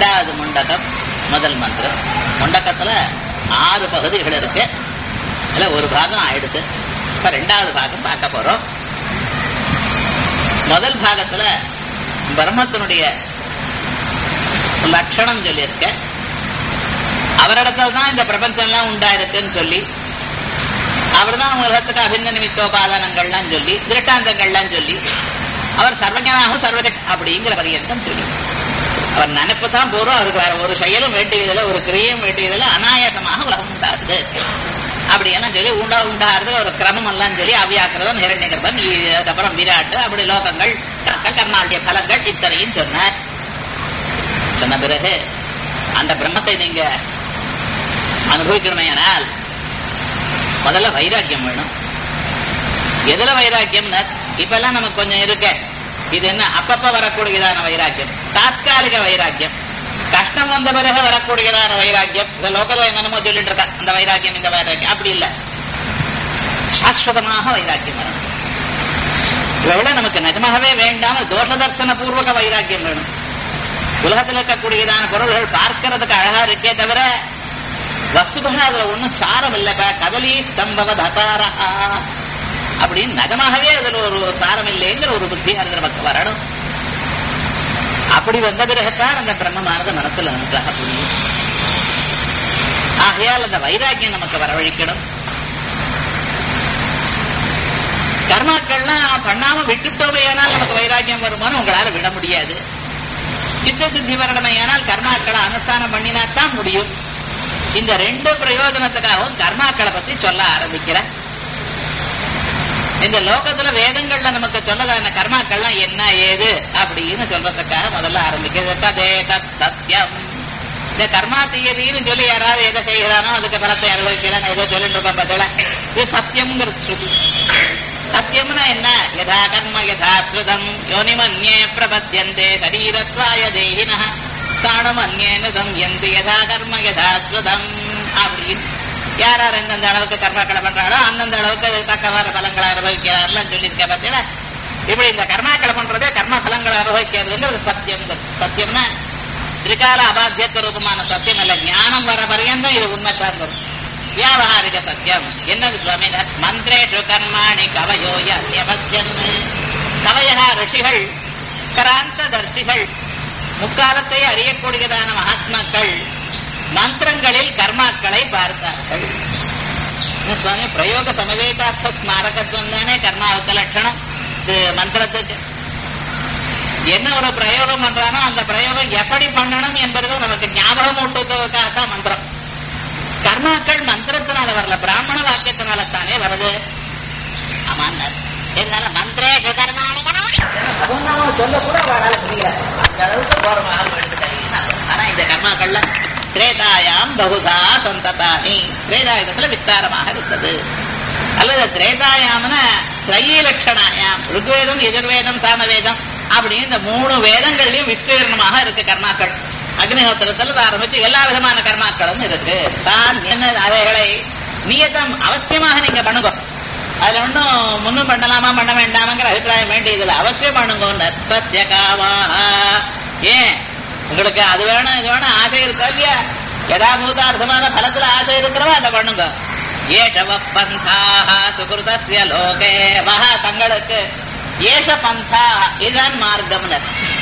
ரெண்டாவது முண்டகம் முதல் மந்திரம் முண்டக்கத்துல ஆறு பகுதிகள் இருக்கு அதுல ஒரு பாகம் ஆயிடுது இப்ப ரெண்டாவது பாகம் பார்க்க போறோம் முதல் பாகத்துல பிரம்மத்தினுடைய லட்சணம் சொல்லியிருக்க அவரிடத்துல தான் இந்த பிரபஞ்சம் எல்லாம் உண்டாயிருக்குன்னு சொல்லி அவர் தான் உலகத்துக்கு அபிந்த நிமித்தோபாதானங்கள்லாம் சொல்லி திருட்டாந்தங்கள்லாம் சொல்லி அவர் சர்வஜனாகவும் சர்வஜ அப்படிங்கிற பரியந்தம் சொல்லி அவர் நினைப்பு தான் போறோம் அவருக்கு வேற ஒரு செயலும் வேண்டியதில்லை ஒரு கிரியும் வேண்டியதில்லை அனாயாசமாக உலகம் உண்டாகுது அப்படியெல்லாம் சொல்லி உண்டா உண்டாகிறது ஒரு கிரமம் எல்லாம் சொல்லி அவ்யாக்கிரதம் ஹிரண்யகர்பன் அதுக்கப்புறம் விராட்டு அப்படி லோகங்கள் கர்மாவுடைய பலங்கள் இத்தனையும் சொன்னார் சொன்ன பிறகு அந்த பிரம்மத்தை நீங்க அனுபவிக்கணுமேனால் முதல்ல வைராக்கியம் வேணும் எதுல வைராக்கியம்னா இப்ப எல்லாம் நமக்கு கொஞ்சம் இருக்க இது என்ன அப்பப்ப வரக்கூடியதான வைராக்கியம் தாத்காலிக வைராக்கியம் கஷ்டம் வந்த பிறகு வரக்கூடியதான வைராக்கியம் இந்த லோகத்துல என்னென்னமோ சொல்லிட்டு இருக்கா அந்த வைராக்கியம் இந்த வைராக்கியம் அப்படி இல்ல சாஸ்வதமாக வைராக்கியம் வேணும் இதை விட நமக்கு நிஜமாகவே வேண்டாம தோஷ தர்சன பூர்வக வைராக்கியம் வேணும் உலகத்தில் இருக்கக்கூடியதான பொருள்கள் பார்க்கறதுக்கு அழகா இருக்கே தவிர வசுதா அதுல ஒண்ணும் சாரம் இல்லப்ப கதலி ஸ்தம்பவ தசாரா அப்படின்னு நகமாகவே அதுல ஒரு சாரம் இல்லைங்கிற ஒரு புத்தியானது நமக்கு வரணும் அப்படி வந்த பிறகுத்தான் அந்த பிரம்மமானது மனசுல நன்றாக புரியும் ஆகையால் அந்த வைராக்கியம் நமக்கு வரவழைக்கணும் கர்மாக்கள்லாம் பண்ணாம விட்டுட்டோமே ஆனால் நமக்கு வைராக்கியம் வருமானு உங்களால விட முடியாது சித்த சித்தி வரணுமையானால் கர்மாக்களை அனுஷ்டானம் பண்ணினாத்தான் முடியும் இந்த ரெண்டு பிரயோஜனத்துக்காகவும் கர்மாக்களை பத்தி சொல்ல ஆரம்பிக்கிறேன் இந்த லோகத்துல வேதங்கள்ல நமக்கு சொல்லதான கர்மாக்கள்லாம் என்ன ஏது அப்படின்னு சொல்றதுக்காக முதல்ல ஆரம்பிக்கிறது ததே தத் சத்தியம் இந்த கர்மா தீயதின்னு சொல்லி யாராவது எதை செய்கிறானோ அதுக்கு பலத்தை அனுபவிக்கிறான் ஏதோ சொல்லிட்டு இருக்கோம் பார்த்தல இது சத்தியம்ங்கிறது ஸ்ருதி சத்தியம்னா என்ன யதா கர்ம யதா ஸ்ருதம் யோனிமன்யே பிரபத்தியந்தே சரீரத்வாய தேகின ஸ்தானமன்யேன சம்யந்தி யதா கர்ம யதா ஸ்ருதம் அப்படின்னு யார் யார் எந்தெந்த அளவுக்கு கர்மாக்களை பண்றாரோ அந்தந்த அளவுக்கு தக்கவாறு பலங்களை அனுபவிக்கிறார்கள் சொல்லியிருக்க பார்த்தீங்களா இப்படி இந்த கர்மாக்களை பண்றதே கர்ம பலங்களை அனுபவிக்கிறதுங்கிறது சத்தியம் சத்தியம்னா திரிகால அபாத்தியத்துவ ரூபமான சத்தியம் இல்ல ஞானம் வர பரியந்தம் இது உண்மை சார்ந்தது வியாபகாரிக சத்தியம் என்னது சுவாமி மந்திரேஷு கர்மாணி கவயோ யவசியன் கவயா ரிஷிகள் கராந்த தர்சிகள் முக்காலத்தை அறியக்கூடியதான மகாத்மாக்கள் மந்திரங்களில் கர்மாக்களை பார்த்தார்கள் சுவாமி பிரயோக சமவேதார்த்த ஸ்மாரகத்துவம் தானே கர்மாவுக்கு லட்சணம் இது மந்திரத்துக்கு என்ன ஒரு பிரயோகம் பண்றானோ அந்த பிரயோகம் எப்படி பண்ணணும் என்பது நமக்கு ஞாபகம் ஊட்டுவதற்காகத்தான் மந்திரம் கர்மாக்கள் மந்திரத்தினால வரல பிராமண வாக்கியத்தினால தானே வருது ஆமா இருந்தாலும் மந்திரேஷு கர்மாணி அதுவும் நாம சொல்ல கூட அவளால புரியல அந்த அளவுக்கு போறமாக வேண்டும் ஆனா இந்த கர்மாக்கள்ல திரேதாயாம் பகுதா சந்ததானி திரேதாயுதத்துல விஸ்தாரமாக இருந்தது அல்லது திரேதாயாமன திரைய லட்சணாயாம் ருக்வேதம் எதிர்வேதம் சாமவேதம் அப்படின்னு இந்த மூணு வேதங்கள்லயும் விஸ்தீர்ணமாக இருக்கு கர்மாக்கள் அக்னிஹோத்திரத்துல ஆரம்பிச்சு எல்லா விதமான கர்மாக்களும் இருக்கு தான் என்ன அவைகளை நியதம் அவசியமாக நீங்க பண்ணுங்க அதுல ஒன்றும் முன்னும் பண்ணலாமா பண்ண வேண்டாமாங்கிற அபிப்பிராயம் வேண்டியதில்லை அவசியம் பண்ணுங்க சத்தியகாமா ஏன் உங்களுக்கு அது வேணும் இது வேணும் ஆசை இருக்கா இல்லையா யதாபூதார்த்தமான பலத்துல ஆசை இருக்கிறவா அதை பண்ணுங்க ஏஷவ பந்தாக சுகிருதஸ்ய லோகே மகா தங்களுக்கு ஏஷ பந்தா இதுதான் மார்க்கம்னு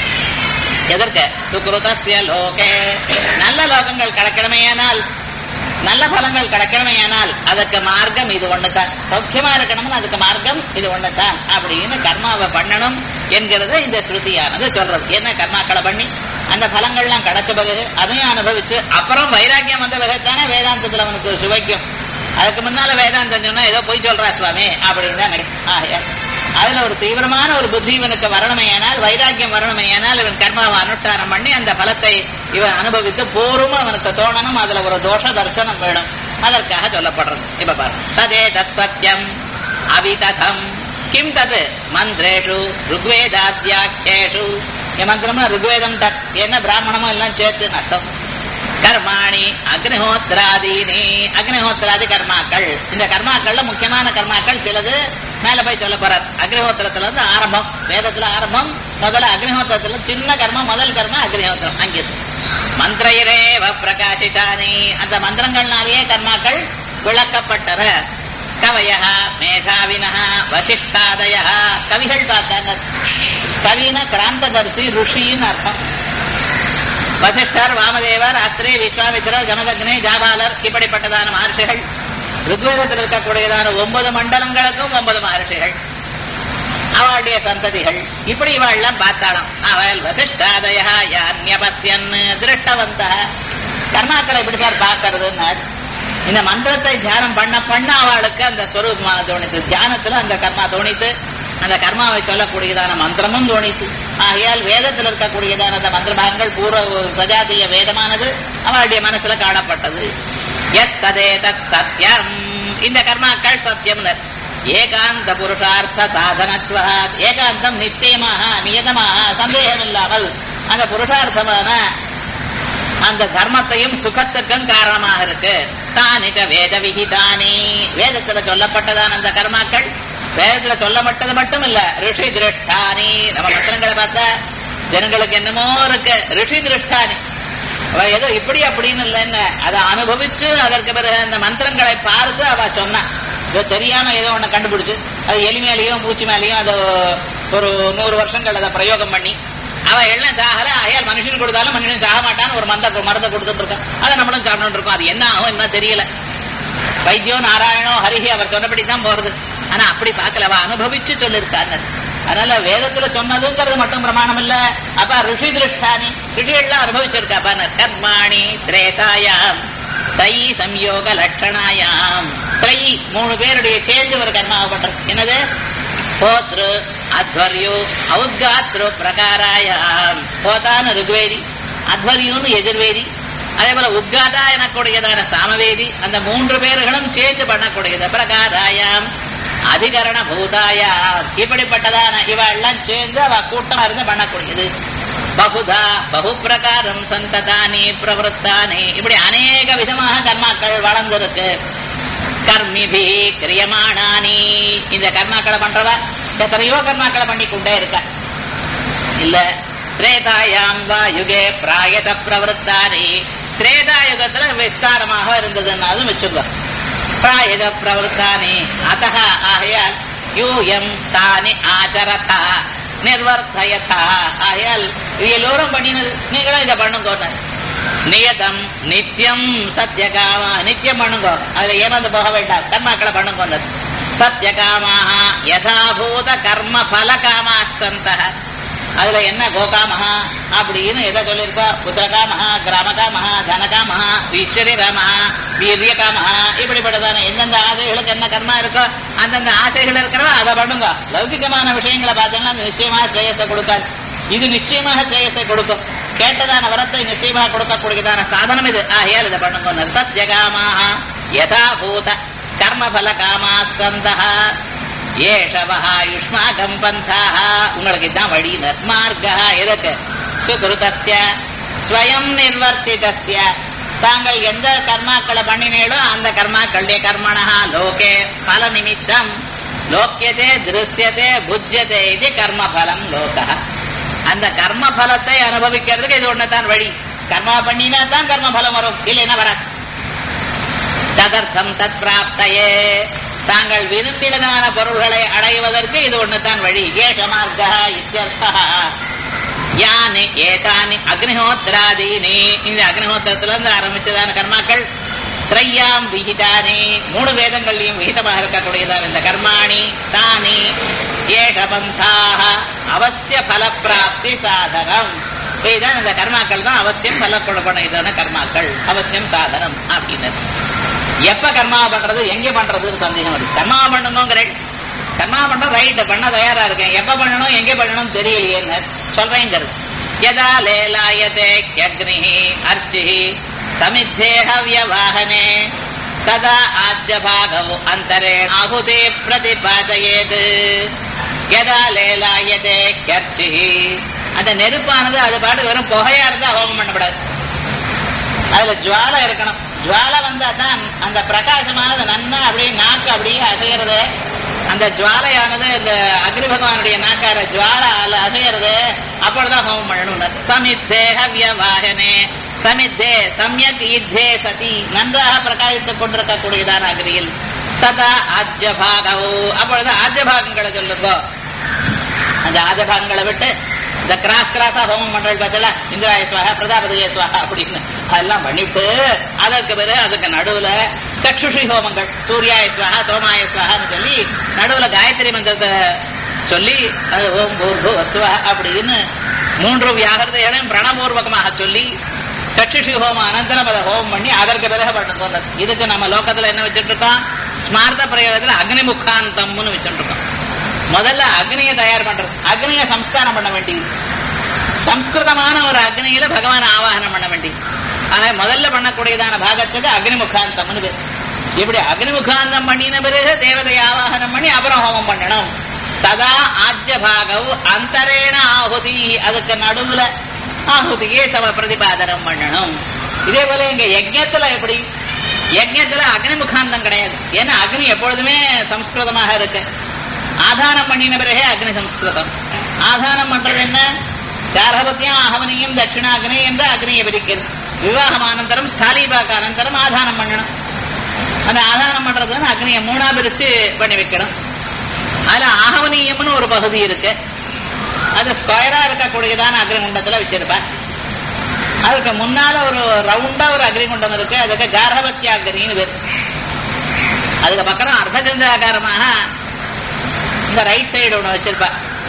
எதற்கு சுகிருதஸ்ய லோகே நல்ல லோகங்கள் கிடைக்கணுமேயானால் நல்ல பலங்கள் கிடைக்கணுமேயானால் அதுக்கு மார்க்கம் இது ஒண்ணுதான் சௌக்கியமா இருக்கணும்னு அதுக்கு மார்க்கம் இது ஒண்ணுதான் அப்படின்னு கர்மாவை பண்ணணும் என்கிறத இந்த ஸ்ருதியானது சொல்றது என்ன கர்மாக்களை பண்ணி அந்த பலங்கள்லாம் கிடைச்ச பிறகு அதையும் அனுபவிச்சு அப்புறம் வைராக்கியம் வந்த பிறகுதானே வேதாந்தத்துல அவனுக்கு சுவைக்கும் அதுக்கு முன்னால வேதாந்தம் சொன்னா ஏதோ போய் சொல்றா சுவாமி அப்படின்னு தான் நினைக்கும் அதுல ஒரு தீவிரமான ஒரு புத்தி இவனுக்கு வரணுமையானால் வைராக்கியம் வரணுமையானால் இவன் கர்மாவை அனுஷ்டானம் பண்ணி அந்த பலத்தை இவன் அனுபவித்து பூர்வமா அவனுக்கு தோணணும் அதுல ஒரு தோஷ தர்சனம் வேணும் அதற்காக சொல்லப்படுறது இப்ப பாரு ததே தத் சத்தியம் அவிததம் கிம் தது மந்திரேஷு ருக்வேதாத்தியாக்கேஷு மந்திரம்னா ருக்வேதம் தத் என்ன பிராமணமும் எல்லாம் சேர்த்து அர்த்தம் கர்மாணி அக்னிஹோத்ராதீனி அக்னிஹோத்ராதி கர்மாக்கள் இந்த கர்மாக்கள்ல முக்கியமான கர்மாக்கள் சிலது மேல போய் சொல்ல போறார் அக்னிஹோத்திரத்துல இருந்து ஆரம்பம் வேதத்துல ஆரம்பம் முதல்ல அக்னிஹோத்திரத்துல சின்ன கர்மம் முதல் கர்மம் அக்னிஹோத்திரம் அங்கிருந்து மந்திரையரேவ பிரகாசிதானி அந்த மந்திரங்கள்னாலேயே கர்மாக்கள் விளக்கப்பட்டன கவய மேதாவின வசிஷ்டாதய கவிகள் பார்த்தாங்க கவின கிராந்ததர்சி ருஷின்னு அர்த்தம் வசிஷ்டர் வாமதேவர் அத்ரி விஸ்வாமித்திரர் ஜமதக்னி ஜாபாலர் இப்படிப்பட்டதான மகர்ஷிகள் ருக்வேதத்தில் இருக்கக்கூடியதான ஒன்பது மண்டலங்களுக்கும் ஒன்பது மகர்ஷிகள் அவளுடைய சந்ததிகள் இப்படி இவாள்லாம் பார்த்தாளாம் அவள் வசிஷ்டாதய யான்யபஸ்யன் திருஷ்டவந்த கர்மாக்களை எப்படி சார் பார்க்கறதுன்னார் இந்த மந்திரத்தை தியானம் பண்ண பண்ண அவளுக்கு அந்த ஸ்வரூபமான தோணித்து தியானத்துல அந்த கர்மா தோணித்து அந்த கர்மாவை சொல்லக்கூடியதான மந்திரமும் தோணித்து ஆகையால் வேதத்தில் இருக்கக்கூடியதான அந்த மந்திர பாகங்கள் பூர்வ சஜாதிய வேதமானது அவளுடைய மனசுல காணப்பட்டது எத்ததே தத் சத்தியம் இந்த கர்மாக்கள் சத்தியம் ஏகாந்த புருஷார்த்த சாதனத்துவ ஏகாந்தம் நிச்சயமாக நியதமாக சந்தேகம் இல்லாமல் அந்த புருஷார்த்தமான அந்த தர்மத்தையும் சுகத்துக்கும் காரணமாக இருக்கு தானிச்ச வேத விகிதானி வேதத்துல சொல்லப்பட்டதான அந்த கர்மாக்கள் வேதத்துல சொல்லப்பட்டது மட்டும் இல்ல ரிஷி திருஷ்டானி நம்ம மந்திரங்களை பார்த்தா ஜனங்களுக்கு என்னமோ இருக்கு ரிஷி திருஷ்டானி அவ ஏதோ இப்படி அப்படின்னு இல்லைன்னு அதை அனுபவிச்சு அதற்கு பிறகு அந்த மந்திரங்களை பார்த்து அவ சொன்னா இது தெரியாம ஏதோ ஒண்ணு கண்டுபிடிச்சு அது எலி மேலேயும் பூச்சி மேலேயும் அது ஒரு நூறு வருஷங்கள் அதை பிரயோகம் பண்ணி அவ எல்லாம் சாகல அயால் மனுஷன் கொடுத்தாலும் மனுஷன் சாக மாட்டான்னு ஒரு மந்த மருந்தை கொடுத்துட்டு இருக்கான் அதை நம்மளும் சாப்பிட்டு இருக்கோம் அது என்ன ஆகும் என்ன தெரியல வைத்தியோ நாராயணோ ஹரிஹி அவர் சொன்னபடி தான் போறது ஆனா அப்படி பார்க்கல அவ அனுபவிச்சு சொல்லிருக்காங்க அதனால வேதத்துல சொன்னதுங்கிறது மட்டும் பிரமாணம் இல்ல அப்ப ரிஷி திருஷ்டானி ரிஷிகள்லாம் அனுபவிச்சிருக்கா கர்மாணி திரேதாயாம் தை சம்யோக லட்சணாயாம் தை மூணு பேருடைய சேர்ந்து ஒரு கர்மாவை பண்றது என்னது ஹோத்ரு அத்வர்யோ ஔத்காத்ரு பிரகாராயாம் ஹோதான்னு ருக்வேதி அத்வர்யூன்னு எதிர்வேதி அதே போல உத்காதா எனக்கூடியதான சாமவேதி அந்த மூன்று பேர்களும் சேர்ந்து பண்ணக்கூடியது பிரகாராயாம் அதிகரண பூதாயா இப்படிப்பட்டதான இவெல்லாம் சேர்ந்து அவ கூட்டமா இருந்து பண்ணக்கூடியது பகுதா பகு பிரகாரம் சந்ததானி பிரவருத்தானி இப்படி அநேக விதமாக கர்மாக்கள் வளர்ந்திருக்கு கர்மிபி கிரியமானானி இந்த கர்மாக்களை பண்றவ எத்தனையோ கர்மாக்களை பண்ணி கொண்டே இருக்க இல்ல திரேதாயாம் வா யுகே பிராயச பிரவருத்தானி திரேதா யுகத்துல விஸ்தாரமாக இருந்ததுன்னாலும் வச்சுக்கோ பிராயச பிரவருத்தானி அத்த ஆகையால் யூயம் தானி ஆச்சரதா நிர்வர்த்தயதா ஆகையால் எல்லோரும் பண்ணினது நீங்களும் இதை பண்ணுங்க நியதம் நித்தியம் சத்தியகாமா நித்தியம் பண்ணுங்க அதுல ஏமாந்து போக வேண்டாம் கர்மாக்களை பண்ணுங்க சத்தியகாமாக யதாபூத கர்ம பல காமா சந்த அதுல என்ன கோகாமஹா அப்படின்னு எதை சொல்லியிருக்கோ புத்திரகாமஹா கிராமகாமஹா தனகாமஹா ஈஸ்வரி ராமஹா வீரியகாமஹா இப்படிப்பட்டதான எந்தெந்த ஆசைகளுக்கு என்ன கர்மா இருக்கோ அந்தந்த ஆசைகள் இருக்கிறவா அதை பண்ணுங்க லௌகிகமான விஷயங்களை பார்த்தீங்கன்னா அது நிச்சயமாக ஸ்ரேயஸை கொடுக்காது இது நிச்சயமாக ஸ்ரேயஸை கொடுக்கும் கேட்டதான வரத்தை நிச்சயமாக கொடுக்கக்கூடியதான சாதனம் இது ஆகையால் இதை பண்ணுங்க சத்யகாமாக யதாபூத கர்மபல காமா சந்தா ஏஷவஹா யுஷ்மாகம் பந்தாக உங்களுக்கு இதுதான் வழி நர்மார்கா எதற்கு சுகிருதஸ்ய ஸ்வயம் நிர்வர்த்திதஸ்ய தாங்கள் எந்த கர்மாக்களை பண்ணினீங்களோ அந்த கர்மாக்களுடைய கர்மணா லோகே பல நிமித்தம் லோக்கியதே திருஷ்யதே புஜ்யதே இது கர்மபலம் லோக அந்த கர்ம பலத்தை அனுபவிக்கிறதுக்கு இது ஒண்ணுதான் வழி கர்மா பண்ணினா தான் கர்ம பலம் வரும் இல்லைன்னா வராது ததர்த்தம் தத் பிராப்தையே தாங்கள் விரும்பினதான பொருள்களை அடைவதற்கு இது ஒண்ணுதான் வழி ஏஷ மார்க்கா இத்தியர்த்தா யானி ஏதானி அக்னிஹோத்திராதீனி இந்த அக்னிஹோத்திரத்துல இருந்து ஆரம்பிச்சதான கர்மாக்கள் திரையாம் விகிதானி மூணு வேதங்கள்லையும் விகிதமாக இருக்கக்கூடியதான இந்த கர்மாணி தானி ஏஷபந்தாக அவசிய பலப்பிராப்தி சாதனம் இதுதான் இந்த கர்மாக்கள் தான் அவசியம் பல கொடுக்கணும் இதான கர்மாக்கள் அவசியம் சாதனம் அப்படின்னு எப்ப கர்மா பண்றது எங்க பண்றதுன்னு சந்தேகம் வருது கர்மா பண்ணணுங்கிறேன் கர்மா பண்ற ரைட் பண்ண தயாரா இருக்கேன் எப்ப பண்ணணும் எங்க பண்ணணும் தெரியலையேன்னு சொல்றேங்கிறது யதா லேலாயதே அக்னி அர்ச்சி சமித்தேஹ வியவாகனே ததா ஆத்ய பாகவு அந்தரே ஆகுதே பிரதிபாதையேது யதா லேலாயதே கர்ச்சி அந்த நெருப்பானது அது பாட்டு வெறும் புகையா இருந்தா ஹோமம் பண்ணக்கூடாது அதுல ஜுவாலை இருக்கணும் ஜுவாலை வந்தா தான் அந்த பிரகாசமானது நன்னா அப்படியே நாக்கு அப்படியே அசைகிறது அந்த ஜுவாலையானது இந்த அக்னி பகவானுடைய நாக்கார ஜுவால அல- அசையறது அப்பொழுதுதான் ஹோமம் பண்ணணும் சமித்தே ஹவ்யவாகனே சமித்தே சமயக் யுத்தே சதி நன்றாக பிரகாசித்துக் கொண்டிருக்கக்கூடியதான அக்னியில் ததா ஆஜ்யபாகவோ அப்பொழுது ஆஜ்யபாகங்களை சொல்லுங்க அந்த ஆஜபாகங்களை விட்டு இந்த கிராஸ் கிராஸா ஹோமம் பண்றது பார்த்தல இந்திராய சுவாகா பிரதாபதிய சுவாகா அப்படின்னு அதெல்லாம் பண்ணிவிட்டு அதற்கு பிறகு அதுக்கு நடுவுல சக்ஷுஷி ஹோமங்கள் சூர்யாய சுவாகா சோமாய சுவாகான்னு சொல்லி நடுவுல காயத்ரி மந்திரத்தை சொல்லி அது ஓம் பூர்பு வசுவா அப்படின்னு மூன்று வியாகிருதைகளையும் பிரணபூர்வகமாக சொல்லி சக்ஷுஷி ஹோமம் அனந்தரம் அதை ஹோமம் பண்ணி அதற்கு பிறகு பண்ணுங்க இதுக்கு நம்ம லோகத்துல என்ன வச்சுட்டு இருக்கோம் ஸ்மார்த்த பிரயோகத்துல அக்னிமுகாந்தம்னு வச்சுட்டு இருக்கோம் முதல்ல அக்னியை தயார் பண்றது அக்னியை சம்ஸ்காரம் பண்ண வேண்டியது சம்ஸ்கிருதமான ஒரு அக்னியில பகவான் ஆவாகனம் பண்ண வேண்டியது ஆக முதல்ல பண்ணக்கூடியதான பாகத்துக்கு அக்னி முகாந்தம்னு பேர் இப்படி அக்னி முகாந்தம் பண்ணின பிறகு தேவதை ஆவாகனம் பண்ணி அப்புறம் ஹோமம் பண்ணணும் ததா ஆஜ்ய பாகவ் அந்தரேண ஆகுதி அதுக்கு நடுவுல ஆகுதியே சம பிரதிபாதனம் பண்ணணும் இதே போல இங்க யஜ்ஞத்துல எப்படி யஜ்ஞத்துல அக்னி முகாந்தம் கிடையாது ஏன்னா அக்னி எப்பொழுதுமே சம்ஸ்கிருதமாக இருக்கு ஆதானம் பண்ணின பிறகே அக்னி சம்ஸ்கிருதம் ஆதானம் பண்றது என்ன கார்கபத்தியம் ஆகவனியும் தட்சிணாக்னி என்ற அக்னியை பிரிக்கிறது விவாகம் அனந்தரம் ஸ்தாலிபாக்க அனந்தரம் ஆதானம் பண்ணணும் அந்த ஆதானம் பண்றது அக்னியை மூணா பிரிச்சு பண்ணி வைக்கணும் அதுல ஆகவனீயம்னு ஒரு பகுதி இருக்கு அது ஸ்கொயரா இருக்கக்கூடியதான அக்னிகுண்டத்துல வச்சிருப்பா அதுக்கு முன்னால ஒரு ரவுண்டா ஒரு அக்னிகுண்டம் இருக்கு அதுக்கு கார்கபத்திய அக்னின்னு பேரு அதுக்கு பக்கம் அர்த்தச்சந்திராகாரமாக இந்த ரைட் சைடு ஒண்ணு வச்சிருப்பா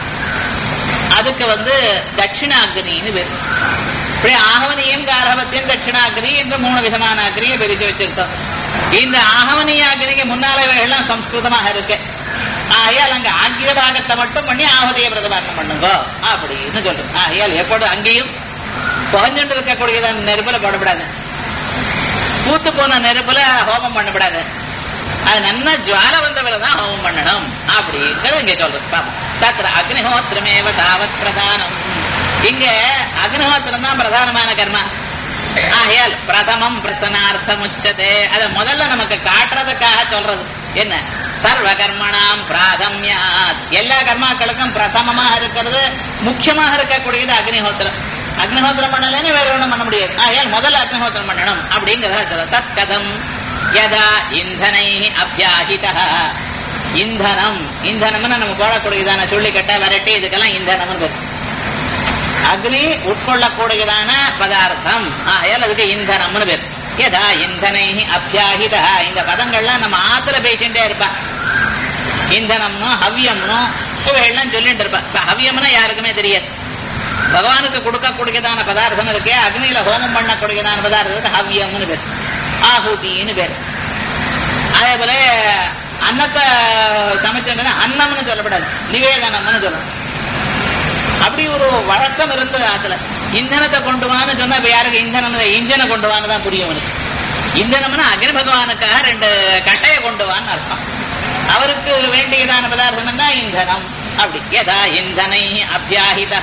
அதுக்கு வந்து தட்சிணாக்னின்னு பேர் இப்படி ஆகவனியம் காரவத்தியம் தட்சிணாக்னி என்று மூணு விதமான அக்னியை பிரித்து வச்சிருக்கோம் இந்த ஆகவனிய அக்னிக்கு முன்னால எல்லாம் சம்ஸ்கிருதமாக இருக்கு ஆகையால் அங்க ஆங்கில பாகத்தை மட்டும் பண்ணி ஆகவதிய பிரதபாரணம் பண்ணுங்க அப்படின்னு சொல்றோம் ஆகையால் எப்போது அங்கேயும் புகஞ்சுட்டு இருக்கக்கூடியதான நெருப்புல போடப்படாது பூத்து போன நெருப்புல ஹோமம் பண்ணப்படாது அது நன்னா ஜுவால வந்தவரை தான் ஹோமம் பண்ணணும் அப்படிங்கிறது இங்க சொல்றது பாப்போம் தத்திர அக்னிஹோத்திரமேவ தாவத் பிரதானம் இங்க அக்னிஹோத்திரம் தான் பிரதானமான கர்மா ஆகையால் பிரதமம் பிரசனார்த்தம் உச்சதே அதை முதல்ல நமக்கு காட்டுறதுக்காக சொல்றது என்ன சர்வ கர்மணாம் பிராதம்யாத் எல்லா கர்மாக்களுக்கும் பிரதமமாக இருக்கிறது முக்கியமாக இருக்கக்கூடியது அக்னிஹோத்திரம் அக்னிஹோத்திரம் பண்ணலன்னு வேற ஒண்ணும் பண்ண முடியாது ஆகையால் முதல்ல அக்னிஹோத்திரம் பண்ணணும் அப்படிங்கிறத சொல்ல தத் கதம் யதா இந்தனை அபியாகிதா இந்தனம் இந்தனம்னு நம்ம போடக்கூடியதான சுள்ளிக்கட்டை வரட்டி இதுக்கெல்லாம் இந்தனம்னு பேரு அக்னி உட்கொள்ளக்கூடியதான பதார்த்தம் ஆகையால் அதுக்கு இந்தனம்னு பேர் யதா இந்தனை அபியாகிதா இந்த பதங்கள்லாம் நம்ம ஆத்துல பேசிட்டே இருப்பா இந்தனம்னு ஹவ்யம்னு இவையெல்லாம் சொல்லிட்டு இருப்பா இப்ப ஹவ்யம்னா யாருக்குமே தெரியாது பகவானுக்கு கொடுக்கக்கூடியதான பதார்த்தம் இருக்கே அக்னியில ஹோமம் பண்ணக்கூடியதான பதார்த்தத்துக்கு ஹவ்யம்னு பேர் ஆகுதின்னு பேர் அதே போல அன்னத்தை சமைச்சுட்டா அன்னம்னு சொல்லப்படாது நிவேதனம்னு சொல்லணும் அப்படி ஒரு வழக்கம் இருந்தது ஆத்துல இந்தனத்தை கொண்டு வான்னு சொன்னா இப்ப யாருக்கு இந்தனம் இந்தனை கொண்டு வான்னு தான் புரியும் அவனுக்கு இந்தனம்னா அக்னி பகவானுக்காக ரெண்டு கட்டையை கொண்டு வான்னு அர்த்தம் அவருக்கு வேண்டியதான பதார்த்தம் என்ன இந்தனம் அப்படி யதா இந்தனை அபியாகிதா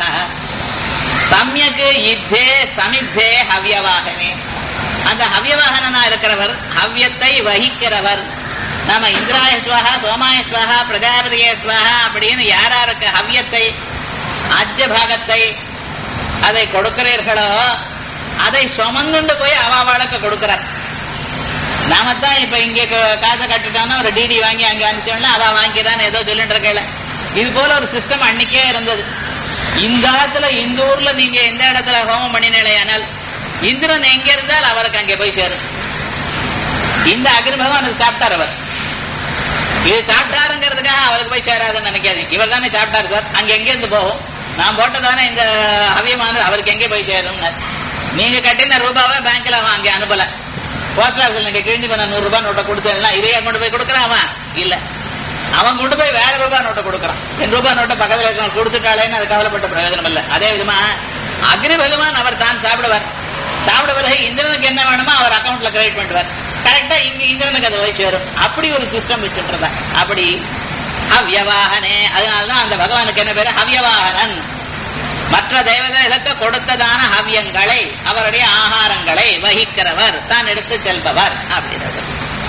சமயக்கு யுத்தே சமித்தே ஹவ்யவாகனே அந்த ஹவ்யவாகனா இருக்கிறவர் ஹவ்யத்தை வகிக்கிறவர் நாம இந்திராய ஸ்வஹா சோமாய ஸ்வஹா பிரஜாபதிய ஸ்வஹா அப்படின்னு யாராருக்கு ஹவ்யத்தை அஜ்ய பாகத்தை அதை கொடுக்கிறீர்களோ அதை சுமந்துண்டு போய் அவாவாளுக்கு கொடுக்கிறார் நாம தான் இப்ப இங்க க- காசை கட்டிட்டோம்னா ஒரு டிடி வாங்கி அங்க அனுப்பிச்சோம்னா அவ வாங்கிதான் ஏதோ சொல்லிட்டு இருக்கல இது போல ஒரு சிஸ்டம் அன்னைக்கே இருந்தது இந்த இடத்துல இந்த ஊர்ல நீங்க எந்த இடத்துல ஹோமம் பண்ணினேனால் இந்திரன் எங்க இருந்தால் அவருக்கு அங்கே போய் சேரும் இந்த அக்னி பகவான் அது சாப்பிட்டார் அவர் இது சாப்பிட்டாருங்கிறதுக்காக அவருக்கு போய் சேராதுன்னு நினைக்காதீங்க இவர் தானே சாப்பிட்டாரு சார் அங்க எங்க இருந்து போகும் நான் போட்டதானே இந்த அவியமானது அவருக்கு எங்கே போய் சேரும் நீங்க கட்டின ரூபாவை பேங்க்ல அவன் அங்கே அனுப்பல போஸ்ட் ஆஃபீஸ்ல நீங்க கிழிஞ்சு பண்ண நூறு ரூபாய் நோட்டை கொடுத்தா இதையே கொண்டு போய் கொடுக்கறான் அவன் இல்ல அவன் கொண்டு போய் வேற ரூபாய் நோட்டை கொடுக்கறான் என் ரூபாய் நோட்டை பக்கத்துல இருக்கவங்க கொடுத்துட்டாளேன்னு அது கவலைப்பட்ட பிரயோஜனம் இல்ல அதே விதமா அக்னி பகவான் அவர் தான் சாப்பிடுவார் சாப்பிட பிறகு இந்திரனுக்கு என்ன வேணுமோ அவர் அக்கௌண்ட்ல கிரெடிட் பண்ணுவார் கரெக்டா இங்க இந்திரனுக்கு அது போய் சேரும் அப்படி ஒரு சிஸ்டம் வச்சுட்டு இருந்தா அப்படி ஹவ்யவாகனே அதனாலதான் அந்த பகவானுக்கு என்ன பேரு ஹவ்யவாகனன் மற்ற தேவதைகளுக்கு கொடுத்ததான ஹவ்யங்களை அவருடைய ஆகாரங்களை வகிக்கிறவர் தான் எடுத்து செல்பவர் அப்படின்றது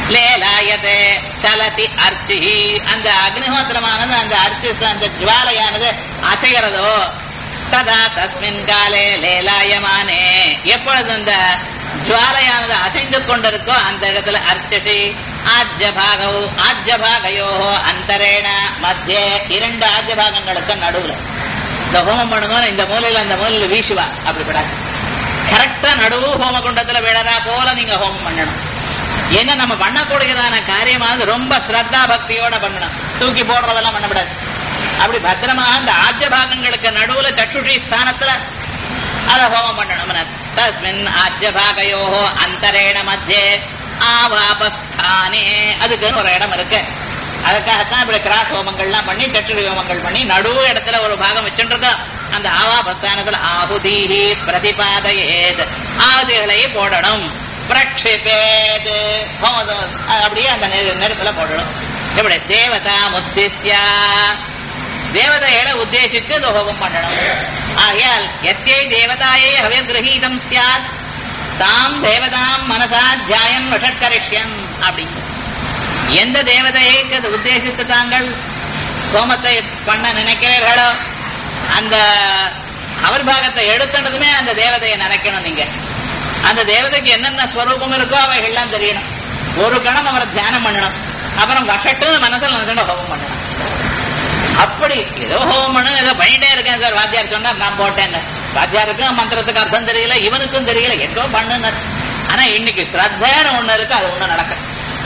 லேலாயதே சலதி அர்ச்சி அந்த அக்னிஹோத்திரமானது அந்த அர்ச்சி அந்த ஜுவாலையானது அசைகிறதோ ததா தஸ்மின் காலே லேலாயமானே எப்பொழுது அந்த ஜுவாலையானது அசைந்து கொண்டிருக்கோ அந்த இடத்துல அர்ச்சசி ஆஜ்யபாகோ ஆஜ்யபாகையோ அந்தரேண மத்திய இரண்டு ஆஜ்யபாகங்களுக்கு நடுவுல இந்த ஹோமம் பண்ணும்போது இந்த மூலையில அந்த மூலையில வீசுவா அப்படிப்படாது கரெக்டா நடுவு ஹோமகுண்டத்துல விழறா போல நீங்க ஹோமம் பண்ணணும் ஏன்னா நம்ம பண்ணக்கூடியதான காரியமானது ரொம்ப ஸ்ரத்தா பக்தியோட பண்ணணும் தூக்கி போடுறதெல்லாம் பண்ணக்கூடாது அப்படி பத்திரமாக அந்த ஆஜ்ய பாகங்களுக்கு நடுவுல சற்றுஷி ஸ்தானத்துல அத ஹோமம் பண்ணணும் தஸ்மின் ஆஜ்ய பாகையோ அந்தரேண மத்தியே ஆவாபஸ்தானே அதுக்கு ஒரு இடம் இருக்கு அதுக்காகத்தான் இப்படி கிராஸ் ஹோமங்கள்லாம் பண்ணி சற்றுடி ஹோமங்கள் பண்ணி நடு இடத்துல ஒரு பாகம் வச்சுருக்கோம் அந்த ஆவாபஸ்தானத்துல ஆகுதீஹி பிரதிபாதையேத் ஆகுதிகளை போடணும் பிரக்ஷிபேத் ஹோமத அப்படியே அந்த நெரு- நெருப்புல போடணும் எப்படி தேவதா முத்திஸ்யா தேவதைகளை உத்தேசித்து இந்த ஹோமம் பண்ணணும் ஆகையால் எஸ்யை தேவதாயை ஹவிய கிரகீதம் சியாத் தாம் தேவதாம் மனசா தியாயன் வஷட்கரிஷ்யன் அப்படிங்க எந்த தேவதையை அது உத்தேசித்து தாங்கள் ஹோமத்தை பண்ண நினைக்கிறீர்களோ அந்த அவர் பாகத்தை எடுத்துனதுமே அந்த தேவதையை நினைக்கணும் நீங்க அந்த தேவதைக்கு என்னென்ன ஸ்வரூபம் இருக்கோ அவைகள்லாம் தெரியணும் ஒரு கணம் அவரை தியானம் பண்ணணும் அப்புறம் வஷட்டு மனசில் நினைச்சுட்டு ஹோமம் பண்ணணும் அப்படி ஏதோ ஹோமம் பண்ணு ஏதோ பண்ணிட்டே இருக்கேன் சார் வாத்தியார் சொன்னார் நான் போட்டேன்னு வாத்தியாருக்கும் மந்திரத்துக்கு அர்த்தம் தெரியல இவனுக்கும் தெரியல ஏதோ பண்ணுன்னு ஆனா இன்னைக்கு ஸ்ரத்தன்னு ஒண்ணு இருக்கு அது ஒண்ணு நடக்கும்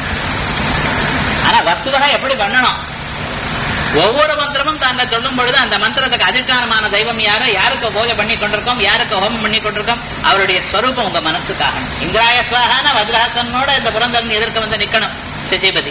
ஆனா வஸ்துதா எப்படி பண்ணணும் ஒவ்வொரு மந்திரமும் தாங்கள் சொல்லும் பொழுது அந்த மந்திரத்துக்கு அதிஷ்டானமான தெய்வம் யாரோ யாருக்கு பூஜை பண்ணி கொண்டிருக்கோம் யாருக்கு ஹோமம் பண்ணி கொண்டிருக்கோம் அவருடைய ஸ்வரூபம் உங்க மனசுக்காக இந்திராய சுவாகான வஜ்ரஹாசனோட இந்த புரந்தரன் எதிர்க்க வந்து நிக்கணும் சச்சிபதி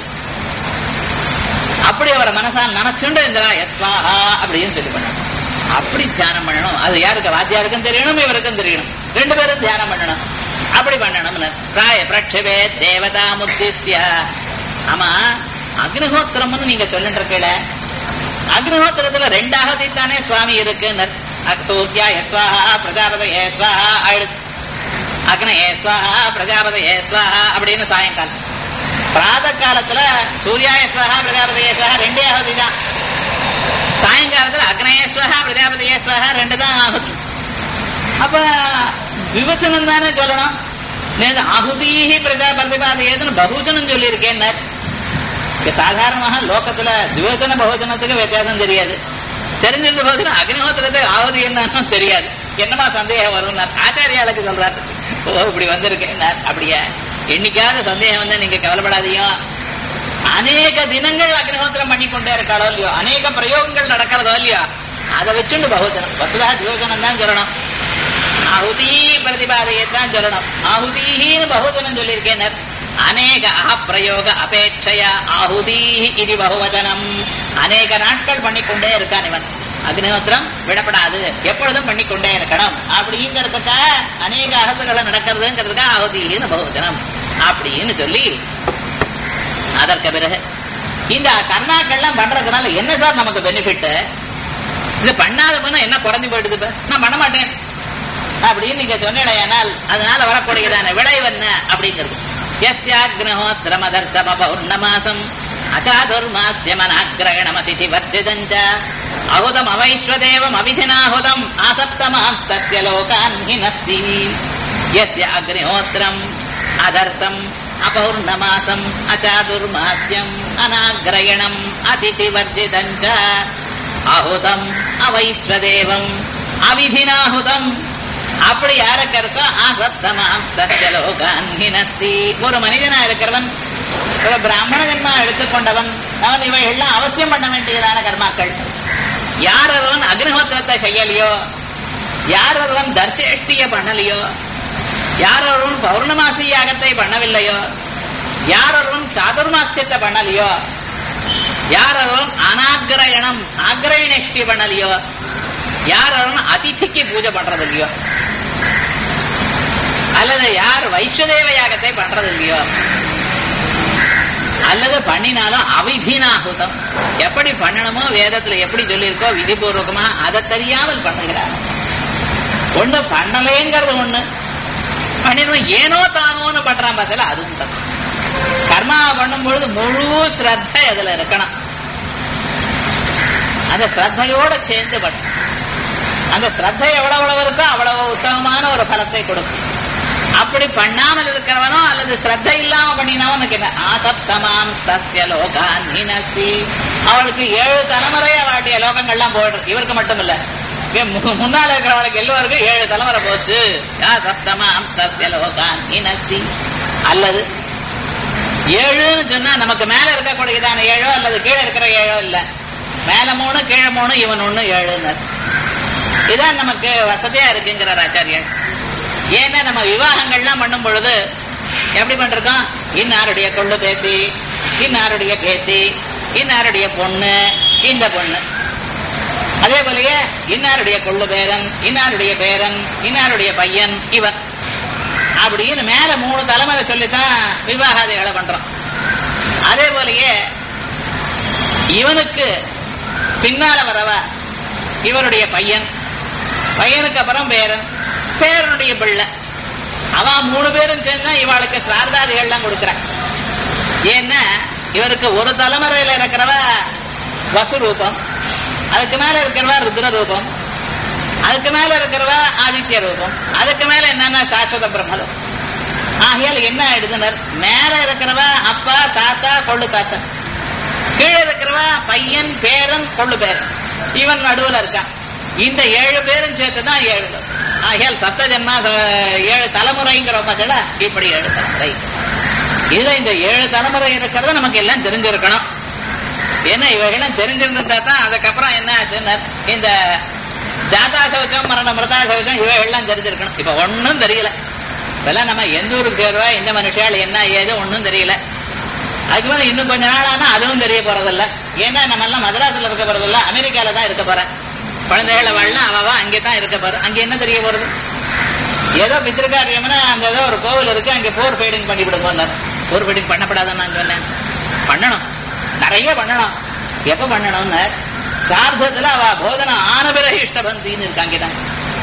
அப்படி அவரை மனசால் நினைச்சுண்டு இந்திராய ஸ்வாஹா அப்படின்னு சொல்லி பண்ணணும் அப்படி தியானம் பண்ணணும் அது யாருக்கு வாத்தியாருக்கும் தெரியணும் இவருக்கும் தெரியணும் ரெண்டு பேரும் தியானம் பண்ணணும் அப்படி பண்ணணும்னு பிராய பிரட்சவே தேவதா முத்திஸ்ய ஆமா அக்னிஹோத்திரம்னு நீங்க சொல்லிட்டு இருக்கல அக்னிஹோத்திரத்துல ரெண்டாகதி தானே சுவாமி இருக்குன்னு சூர்யா எஸ்வாஹா பிரஜாபத ஏஸ்வாஹா ஆயிடுச்சு அக்ன ஏஸ்வாஹா பிரஜாபத ஏஸ்வாஹா அப்படின்னு சாயங்காலம் பிராத காலத்துல சூர்யாயஸ்வகா பிரஜாபதியஸ்வகா ரெண்டே ஆகுதி தான் சாயங்காலத்துல அக்னயஸ்வகா பிரஜாபதியஸ்வகா ரெண்டு தான் ஆகுதி அப்ப விவசனம் தானே சொல்லணும் நேது ஆகுதீஹி பிரஜா பிரதிபாதையதுன்னு பகுஜனம் சொல்லியிருக்கேன் சாதாரணமாக லோகத்துல திவசன பகுஜனத்துக்கு வித்தியாசம் தெரியாது தெரிஞ்சிருந்த போது அக்னிஹோத்திரத்துக்கு ஆகுதி என்னன்னு தெரியாது என்னமா சந்தேகம் வரும் ஆச்சாரியாளுக்கு சொல்றாரு ஓ இப்படி வந்திருக்கேன் அப்படியா என்னைக்காவது சந்தேகம் வந்து நீங்க கவலைப்படாதீங்க அநேக தினங்கள் அக்னிஹோத்திரம் பண்ணி கொண்டே இருக்காளோ இல்லையோ அநேக பிரயோகங்கள் நடக்கிறதோ இல்லையோ அதை வச்சுண்டு பகுஜனம் வசுதா தியோஜனம் தான் சொல்லணும் ஆகுதி பிரதிபாதையை தான் சொல்லணும் ஆகுதீன்னு பகுஜனம் சொல்லியிருக்கேன் அநேக அப்பிரயோக அபேட்சையா ஆகுதி இது பகுவதனம் அநேக நாட்கள் பண்ணிக்கொண்டே இருக்கான் இவன் அக்னிஹோத்திரம் விடப்படாது எப்பொழுதும் பண்ணிக்கொண்டே இருக்கணும் அப்படிங்கிறதுக்காக அநேக அகத்துகளை நடக்கிறதுங்கிறதுக்காக ஆகுதின்னு பகுவதனம் அப்படின்னு சொல்லி அதற்கு பிறகு இந்த கர்மாக்கள்லாம் பண்றதுனால என்ன சார் நமக்கு பெனிஃபிட் இது பண்ணாத போனா என்ன குறைஞ்சு போயிடுது இப்ப நான் பண்ண மாட்டேன் அப்படின்னு நீங்க சொன்னேனால் அதனால வரக்கூடியதான விளைவு என்ன அப்படிங்கிறது यस्याग्निहोत्रमदर्शम पौर्णमासम् अचातुर्मास्यमनाग्रहणमतिथि वर्धितञ्च अहुतमवैश्वदेवमविधिनाहुतम् आसप्तमांस्तस्य लोकान् हि नस्ति यस्य अग्निहोत्रम् अदर्शम् अपौर्णमासम् अचातुर्मास्यम् अनाग्रयणम् अतिथिवर्जितम् च அಹುதம் அவைஸ்வதேவம் அவிதினாಹುதம் அப்படி யாருக்கு இருக்கோ ஆசப்தமாம் லோகான் ஹினஸ்தி ஒரு மனிதனா இருக்கிறவன் ஒரு பிராமண ஜன்மா எடுத்துக்கொண்டவன் அவன் இவைகள்லாம் அவசியம் பண்ண வேண்டியதான கர்மாக்கள் யார் ஒருவன் அக்னிஹோத்திரத்தை செய்யலையோ யார் ஒருவன் தர்ஷேஷ்டிய பண்ணலையோ யார் ஒருவன் பௌர்ணமாசி யாகத்தை பண்ணவில்லையோ யார் ஒருவன் சாதுர்மாசியத்தை பண்ணலையோ யார் ஒருவன் அனாகிரயணம் ஆக்ரயணஷ்டி பண்ணலையோ யார் ஒருவன் அதிதிக்கு பூஜை பண்றது இல்லையோ அல்லது யார் வைஸ்வதேவ யாகத்தை பண்றது இல்லையோ அல்லது பண்ணினாலும் அவிதினாகுதம் எப்படி பண்ணணுமோ வேதத்துல எப்படி சொல்லியிருக்கோ விதிபூர்வகமா அதை தெரியாமல் பண்ணுகிறார் ஒண்ணு பண்ணலேங்கிறது ஒண்ணு பண்ணிடுவோம் ஏனோ தானோன்னு பண்றான் பார்த்தல அதுவும் தப்பு கர்மா பண்ணும் பொழுது முழு ஸ்ரத்தை அதுல இருக்கணும் அந்த ஸ்ரத்தையோட சேர்ந்து பண்ணும் அந்த ஸ்ரத்தை எவ்வளவு எவ்வளவு இருக்கோ அவ்வளவு உத்தமமான ஒரு பலத்தை கொடுக்கும் அப்படி பண்ணாமல் இருக்கிறவனோ அல்லது ஸ்ரத்த இல்லாம பண்ணினவனுக்கு என்ன ஆசப்தமாம் ஸ்தஸ்ய லோகான் ஹீனஸ்தி அவளுக்கு ஏழு தலைமுறை அவளுடைய லோகங்கள்லாம் போயிடும் இவருக்கு மட்டும் இல்ல இவன் மு- முன்னால இருக்கிறவனுக்கு எல்லோருக்கும் ஏழு தலைமுறை போச்சு ஆசப்தமாம் ஸ்தஸ்ய லோகான் ஹீனஸ்தி அல்லது ஏழுன்னு சொன்னா நமக்கு மேல இருக்கக்கூடியதான ஏழோ அல்லது கீழே இருக்கிற ஏழோ இல்ல மேல மூணு கீழே மூணு இவன் ஒண்ணு ஏழுன்னு இதான் நமக்கு வசதியா இருக்குங்கிறார் ஆச்சாரியர் ஏன்னா நம்ம விவாகங்கள்லாம் பண்ணும் பொழுது எப்படி பண்றோம் இன்னாருடைய கொள்ளு பேத்தி இன்னாருடைய பேத்தி இன்னாருடைய பொண்ணு இந்த பொண்ணு அதே போலயே இன்னாருடைய கொள்ளு பேரன் இன்னாருடைய பேரன் இன்னாருடைய பையன் இவன் அப்படின்னு மேல மூணு தலைமுறை சொல்லித்தான் விவாகாதிகளை பண்றோம் அதே போலயே இவனுக்கு பின்னால வரவா இவருடைய பையன் பையனுக்கு அப்புறம் பேரன் பேரனுடைய பிள்ளை அவன் மூணு பேரும் சேர்ந்தா இவாளுக்கு சிரார்த்தாதிகள்லாம் கொடுக்குறான் ஏன்னா இவருக்கு ஒரு தலைமுறையில இருக்கிறவ வசு ரூபம் அதுக்கு மேல இருக்கிறவா ருத்ர ரூபம் அதுக்கு மேல இருக்கிறவா ஆதித்ய ரூபம் அதுக்கு மேல என்னன்னா சாஸ்வத பிரம்மலம் ஆகையால் என்ன ஆயிடுதுனர் மேல இருக்கிறவா அப்பா தாத்தா கொள்ளு தாத்தா கீழே இருக்கிறவா பையன் பேரன் கொள்ளு பேரன் இவன் நடுவுல இருக்கான் இந்த ஏழு பேரும் சேர்த்து தான் ஏழு ஆகையால் சப்த ஜென்மா ச- ஏழு தலைமுறைங்கிற பார்த்தா இப்படி ஏழு தலைமுறை இதுல இந்த ஏழு தலைமுறை இருக்கிறது நமக்கு எல்லாம் தெரிஞ்சிருக்கணும் ஏன்னா இவைகள்லாம் தெரிஞ்சிருந்தா தான் அதுக்கப்புறம் என்ன ஆச்சுன்னா இந்த ஜாதா சௌச்சம் மரண மிருதா சௌச்சம் இவைகள்லாம் தெரிஞ்சிருக்கணும் இப்ப ஒண்ணும் தெரியல இப்பெல்லாம் நம்ம எந்த ஊருக்கு சேருவா எந்த மனுஷால் என்ன ஏது ஒண்ணும் தெரியல அதுக்கு மேல இன்னும் கொஞ்ச நாள் ஆனா அதுவும் தெரிய போறதில்ல ஏன்னா நம்ம எல்லாம் மதராஸ்ல இருக்க போறதில்ல அமெரிக்கால தான் இருக்க போறேன் குழந்தைகளை வாழலாம் அவவா அங்கே தான் இருக்க போற அங்க என்ன தெரிய போறது ஏதோ பித்திருக்காரியம்னா அந்த ஏதோ ஒரு கோவில் இருக்கு அங்க போர் ஃபைடிங் பண்ணி விடுங்க போர் ஃபைடிங் பண்ணப்படாதுன்னு நான் சொன்னேன் பண்ணணும் நிறைய பண்ணணும் எப்ப பண்ணணும்னு சார்த்தத்துல அவ போதனம் ஆன பிறகு இஷ்டபந்தின்னு இருக்காங்க தான்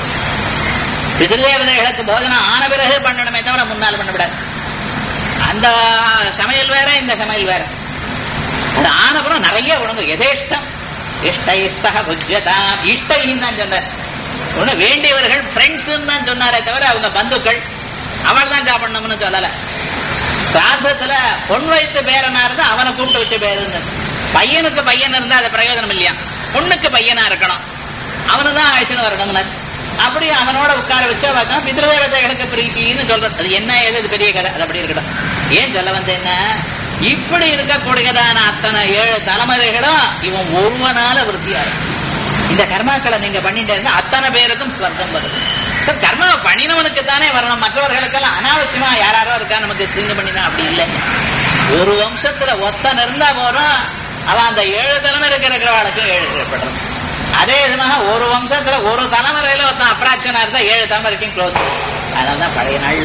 பிதிருதேவதைகளுக்கு போதனம் ஆன பிறகு பண்ணணுமே தவிர முன்னால் பண்ணக்கூடாது அந்த சமையல் வேற இந்த சமையல் வேற அது ஆனப்புறம் நிறைய உணவு எதேஷ்டம் இஷ்டை சக புஜ்யதா இஷ்டைன்னு தான் சொன்னார் ஒண்ணு வேண்டியவர்கள் ஃப்ரெண்ட்ஸ் தான் சொன்னாரே தவிர அவங்க பந்துக்கள் அவள் தான் சாப்பிடணும்னு சொல்லல சாதத்துல பொன் வைத்து பேரனா இருந்தா அவனை கூப்பிட்டு வச்ச பேருன்னு பையனுக்கு பையன் இருந்தா அது பிரயோஜனம் இல்லையா பொண்ணுக்கு பையனா இருக்கணும் அவனு தான் அழைச்சுன்னு வரணும்னு அப்படி அவனோட உட்கார வச்சு பார்த்தா பிதிருதேவதைகளுக்கு பிரீத்தின்னு சொல்றது அது என்ன ஏது இது பெரிய கதை அது அப்படி இருக்கட்டும் ஏன் சொல்ல வந்தேன்னா இப்படி இருக்கக்கூடியதான அத்தனை ஏழு தலைமுறைகளும் இவன் ஒருவனால விருத்தியா இருக்கும் இந்த கர்மாக்களை நீங்க பண்ணிட்டு இருந்தா அத்தனை பேருக்கும் ஸ்வர்க்கம் வருது So, கர்மாவை பண்ணினவனுக்கு தானே வரணும் மற்றவர்களுக்கெல்லாம் அனாவசியமா யாராரோ இருக்கா நமக்கு தீங்கு பண்ணினா அப்படி இல்லை ஒரு வம்சத்துல ஒத்தன் இருந்தா போறோம் அவன் அந்த ஏழு தலைமுறை இருக்கிறவளுக்கும் ஏழு ஏற்படும் அதே விதமாக ஒரு வம்சத்துல ஒரு தலைமுறையில ஒருத்தன் அப்ராட்சனா இருந்தா ஏழு தலைமுறைக்கும் க்ளோஸ் அதனாலதான் பழைய நாள்ல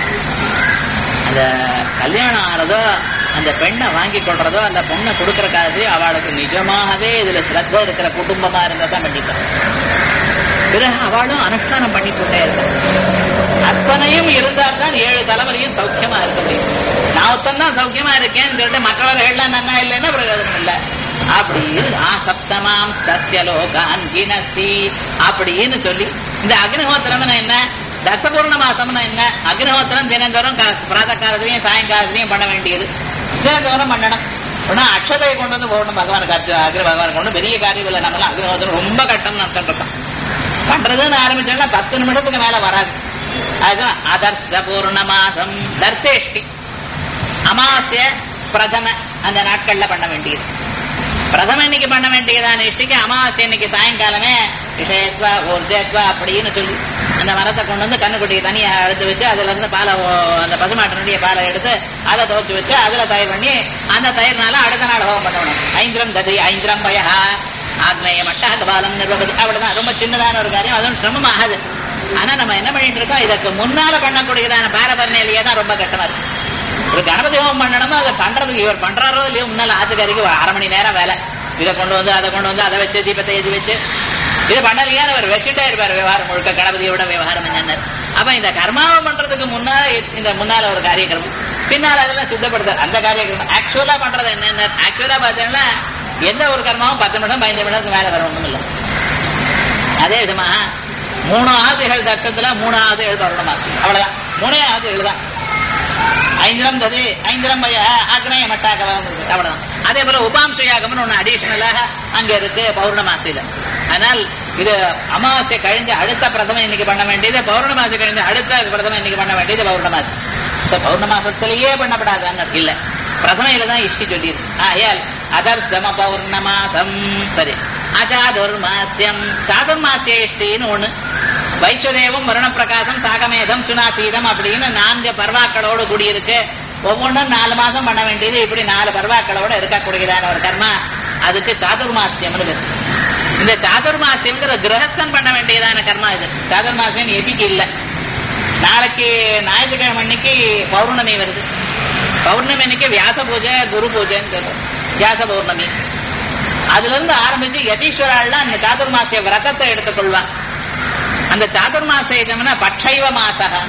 அந்த கல்யாணம் ஆறதோ அந்த பெண்ணை வாங்கி கொள்றதோ அந்த பொண்ணை கொடுக்கற காலத்து அவளுக்கு நிஜமாகவே இதுல சிரத்த இருக்கிற குடும்பமா இருந்தா தான் பண்ணிப்பாங்க பிறகு அவளும் அனுஷ்டானம் பண்ணி கொண்டே இருக்கான் அத்தனையும் இருந்தால் தான் ஏழு தலைமுறையும் சௌக்கியமா இருக்க முடியும் நான் ஒருத்தன் தான் சௌக்கியமா இருக்கேன்னு சொல்லிட்டு மற்றவர்கள்லாம் நன்னா இல்லைன்னா பிரயோஜனம் இல்லை அப்படின்னு ஆசப்தமாம் ஸ்தஸ்ய லோகான் கினஸ்தி அப்படின்னு சொல்லி இந்த அக்னிஹோத்திரம்னு என்ன தர்சபூர்ண மாசம்னு என்ன அக்னிஹோத்திரம் தினந்தோறும் கா- பிராத காலத்திலையும் சாயங்காலத்திலையும் பண்ண வேண்டியது தினந்தோறும் பண்ணணும் ஆனா அக்ஷதையை கொண்டு வந்து போடணும் பகவானுக்கு அர்ச்ச அக்னி பகவான் கொண்டு பெரிய காரியம் இல்லை நம்மளாம் அக்னிஹோத்திரம் ரொம்ப கஷ்டம் நடத்திட்டு இருக்கோம் பண்றதுன்னு ஆரம்பிச்சோம்னா பத்து நிமிடத்துக்கு மேல வராது அதுதான் அதர்ச பூர்ண மாசம் தர்சேஷ்டி அமாவாஸ்ய பிரதம அந்த நாட்கள்ல பண்ண வேண்டியது பிரதம இன்னைக்கு பண்ண வேண்டியதான இஷ்டிக்கு அமாவாசை இன்னைக்கு சாயங்காலமே விஷயத்வா ஊர்ஜத்வா அப்படின்னு சொல்லி அந்த மரத்தை கொண்டு வந்து கண்ணுக்குட்டியை தனியா எடுத்து வச்சு அதுல இருந்து பாலை ஓ- அந்த பசுமாட்டினுடைய பாலை எடுத்து அதை துவச்சு வச்சு அதுல தயிர் பண்ணி அந்த தயிர்னால அடுத்த நாள் ஹோமம் பண்ணணும் ஐந்திரம் ததி ஐந்திரம் பயஹா ஆக்னேய மட்டாக பாலம் நிர்வகதி அவ்வளவுதான் ரொம்ப சின்னதான ஒரு காரியம் அதுவும் சிரமமாகாது ஆனா நம்ம என்ன பண்ணிட்டு இருக்கோம் இதற்கு முன்னால பண்ணக்கூடியதான பாரபரணையிலேயே தான் ரொம்ப கஷ்டமா இருக்கு ஒரு கணபதி ஹோமம் பண்ணணுமோ அதை பண்றதுக்கு இவர் பண்றாரோ இல்லையோ முன்னால ஆத்துக்காரிக்கு ஒரு அரை மணி நேரம் வேலை இதை கொண்டு வந்து அதை கொண்டு வந்து அதை வச்சு தீபத்தை ஏற்றி வச்சு இது பண்ணலையா அவர் வச்சுட்டே இருப்பார் விவகாரம் முழுக்க கணபதியோட விவகாரம் என்னன்னு அப்ப இந்த கர்மாவை பண்றதுக்கு முன்னால இந்த முன்னால ஒரு காரியக்கிரமம் பின்னால் அதெல்லாம் சுத்தப்படுத்த அந்த காரியம் ஆக்சுவலா பண்றது என்ன ஆக்சுவலா பார்த்தீங்கன்னா எந்த ஒரு கர்மாவும் பத்து நிமிஷம் பதினஞ்சு நிமிஷத்துக்கு மேல வர ஒண்ணும் இல்லை அதே விதமா மூணு ஆதிகள் தர்சத்துல மூணு ஆதிகள் பௌர்ணமாசி அவ்வளவுதான் மூணே ஆதிகள் தான் ஐந்திரம் தது ஐந்திரம் பய ஆக்னேய மட்டாகவம் இருக்கு அவ்வளவுதான் அதே போல உபாம்சயாகம்னு ஒண்ணு அடிஷனலாக அங்க இருக்கு பௌர்ணமாசியில ஆனால் இது அமாவாசை கழிஞ்ச அடுத்த பிரதமம் இன்னைக்கு பண்ண வேண்டியது பௌர்ணமாசி கழிஞ்ச அடுத்த பிரதமம் இன்னைக்கு பண்ண வேண்டியது பௌர்ணமாசி இப்ப பௌர்ணமாசத்திலேயே பண்ணப்படாதான்னு இல்ல பிரதமையில தான் இஷ்டி சொல்லியிருக்கு ஆயால் அதர் சம பௌர்ணமாசம் சரி அச்சாதுர்மாசியம் சாதுர்மாசிய இஷ்டின்னு ஒண்ணு வைஸ்வதேவம் வருணப்பிரகாசம் சாகமேதம் சுனாசீதம் அப்படின்னு நான்கு பர்வாக்களோடு கூடியிருக்கு ஒவ்வொன்றும் நாலு மாசம் பண்ண வேண்டியது இப்படி நாலு பர்வாக்களோட இருக்கக்கூடியதான ஒரு கர்மா அதுக்கு சாதுர்மாசியம்னு பேரு. இந்த சாதுர்மாசியம்ங்கிற கிரகஸ்தன் பண்ண வேண்டியதான கர்மா இது சாதுர்மாசியம் எதிக்கு இல்லை நாளைக்கு ஞாயிற்றுக்கிழமை அன்னைக்கு பௌர்ணமி வருது பௌர்ணமி அன்னைக்கு வியாச பூஜை குரு பூஜைன்னு சொல்றோம் வியாச பௌர்ணமி அதுல இருந்து ஆரம்பிச்சு யதீஸ்வராள்லாம் அந்த சாதுர்மாசிய விரதத்தை எடுத்துக்கொள்வான் அந்த சாதுர்மாசேகம்னா பட்சைவ மாசகம்